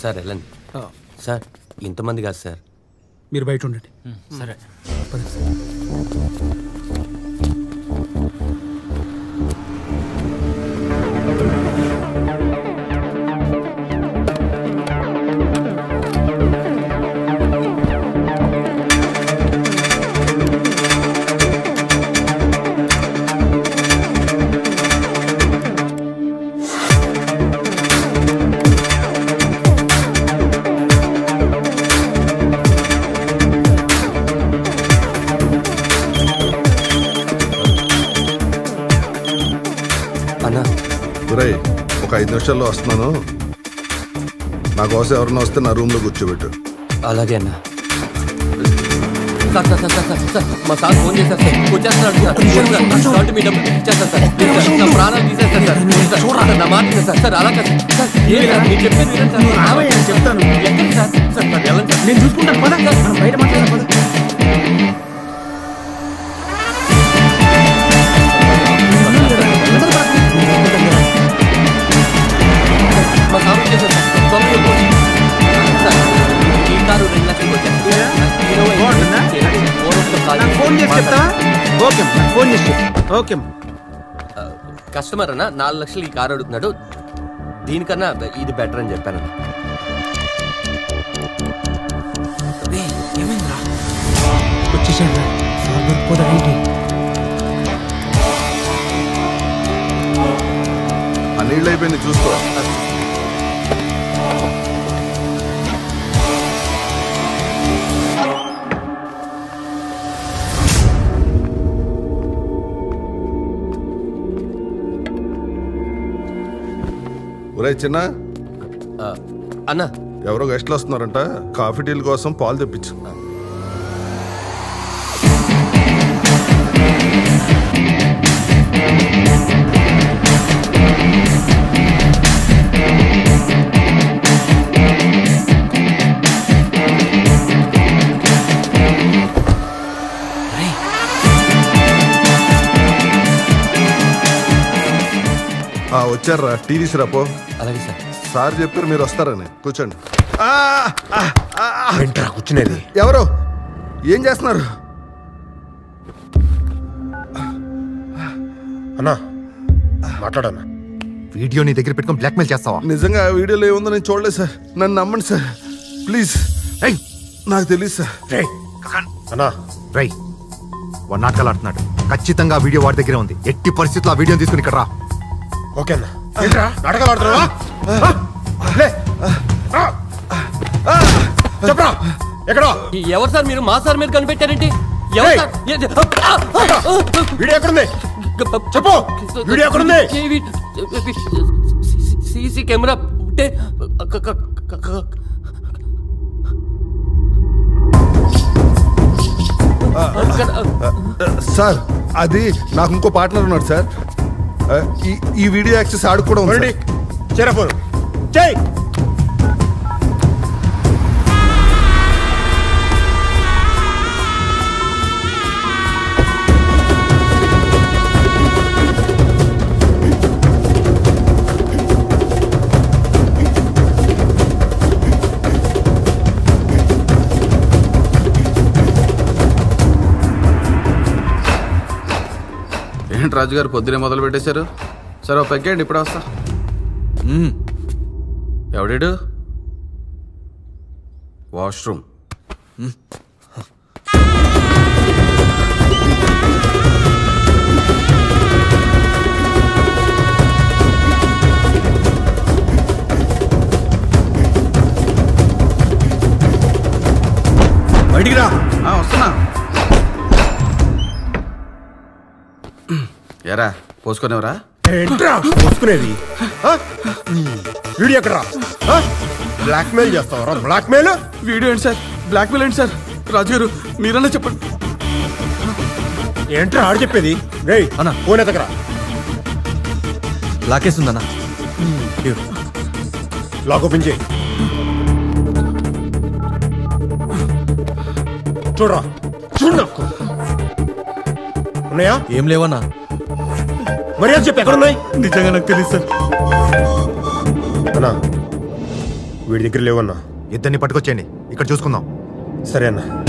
Sir వెళ్ళండి sir ఇంతమంది కాదు సార్ మీరు బయట ఉండండి సరే అన్నా ఒరేయ్ ఒక ఐదు నిమిషాల్లో వస్తున్నాను నా కోసం ఎవరన్నా వస్తే నా రూమ్లో కూర్చోబెట్టు అలాగే అన్నా sir sir sir sir sir sir మా సార్ ఫోన్ చేశారు సార్ వచ్చేస్తున్నాడు సార్ సార్ షార్ట్ మీ డబ్బులు ఇచ్చేస్తారు సార్ ప్లీజ్ సార్, నా ప్రాణాలు తీసేస్తారు సార్ ప్లీజ్ సార్ చూడండి నా మాట వినండి సార్ సార్ అలా కాదు సార్ ఏం సార్ మీరు చెప్పేది వినండి సార్ రావయ్య, నేను చెప్తాను. ఎక్కడికి సార్ సార్ సార్ వెళ్ళండి సార్ నేను చూసుకుంటాను పద మనం బయట మాట్లాడదాం పద మా సార్ వచ్చేసారు సార్ తొందరగా వచ్చి. సార్ ఈ కారు రెండు లక్షలకు వచ్చేస్తుంది ఇరవై బాగుంటుందా? ఓనర్తో కాల్ నాకు ఫోన్ చేసి మాట్లాడండి. చెప్తావా ఓకే నాకు ఫోన్ చేసి చెప్పు ఓకే కస్టమర్ అన్న నాలుగు లక్షలు ఈ కారు అడుగుతున్నాడు దీనికన్నా ఇది బెటర్ అని చెప్పాను వచ్చేసాడు సార్ దొరికిపోదా ఏంటి ఆ నీళ్ళు అయిపోయింది చూసుకో ఒరే చిన్న ఆ, అన్న ఎవరో గెస్ట్లు వస్తున్నారంట కాఫీ టీల కోసం పాలు తెప్పించు ఆ, వచ్చారా టీ తీసుకురాపో అలాగే సార్ సార్ చెప్పారు మీరు వస్తారని కూర్చోండి ఆ, ఆ, ఆ, ఆ. ఏంట్రా కూర్చునేది ఎవరు ఏం చేస్తున్నారు అన్నా మాట్లాడన్నా వీడియో నీ దగ్గర పెట్టుకొని బ్లాక్మెయిల్ చేస్తావా నిజంగా ఆ వీడియోలో ఏముందో నేను చూడలేదు సార్ నన్ను నమ్మండి సార్ ప్లీజ్ ఏయ్ నాకు తెలియదు సార్ రేయ్ అన్నా రై వాడు నాటకాలు ఆడుతున్నాడు ఖచ్చితంగా ఆ వీడియో వాడి దగ్గరే ఉంది ఎట్టి పరిస్థితుల్లో ఆ వీడియోని తీసుకుని ఇక్కడ రా ఓకే అన్నా ఏంట్రా నాటకాలు ఆడుతున్నావా ఆ? లే ఆ! ఆ! చెప్పరా ఎక్కడా ఈ- ఎవరు సార్ మీరు మా సార్ మీద కనిపెట్టారేంటి ఎవరు ఏయ్! సార్ ఏ- ఆ, ఆ, ఆ, ఆ, వీడియో ఎక్కడుంది చెప్పు వీడియో ఎక్కడుంది ఏవి- సీసీ కెమెరా ఉంటే క- క- క- క- అక్కడ, సార్ అది నాకు ఇంకో పార్ట్నర్ ఉన్నాడు సార్ ఆ, ఈ ఈ వీడియో యాక్సెస్ ఆడు కూడా ఉంది రండి సార్. చేరా ఫోన్ చేయి ఏంటి రాజుగారు పొద్దునే మొదలు పెట్టేశారు సరే ఓ పెగ్గండి ఇప్పుడు వస్తా ఎవడాడు వాష్రూమ్ బయటికి రా ఆ, వస్తున్నా ఎరా పోసుకునేవరా ఏంట్రా చూసుకునేది ఆ? వీడియో ఎక్కడా బ్లాక్మెయిల్ చేస్తావరా బ్లాక్మెయిల్ వీడియో ఏంటి సార్ బ్లాక్మెయిల్ ఏంటి సార్ రాజుగారు మీరన్నా చెప్పండి ఏంట్రా ఆడు చెప్పేది రేయ్ అన్న. ఫోన్ ఎత్తకరా లాకేస్తుందన్నా లాక్ ఓపెన్ చేయి చూడరా చూడు నాకు ఉన్నాయా ఏం లేవన్నా మర్యాద చెప్పి ఎక్కడున్నాయి నిజంగా నాకు తెలియదు సార్ అన్నా వీడి దగ్గర లేవన్నా ఇద్దరిని పట్టుకొచ్చేయండి ఇక్కడ చూసుకుందాం సరే అన్నా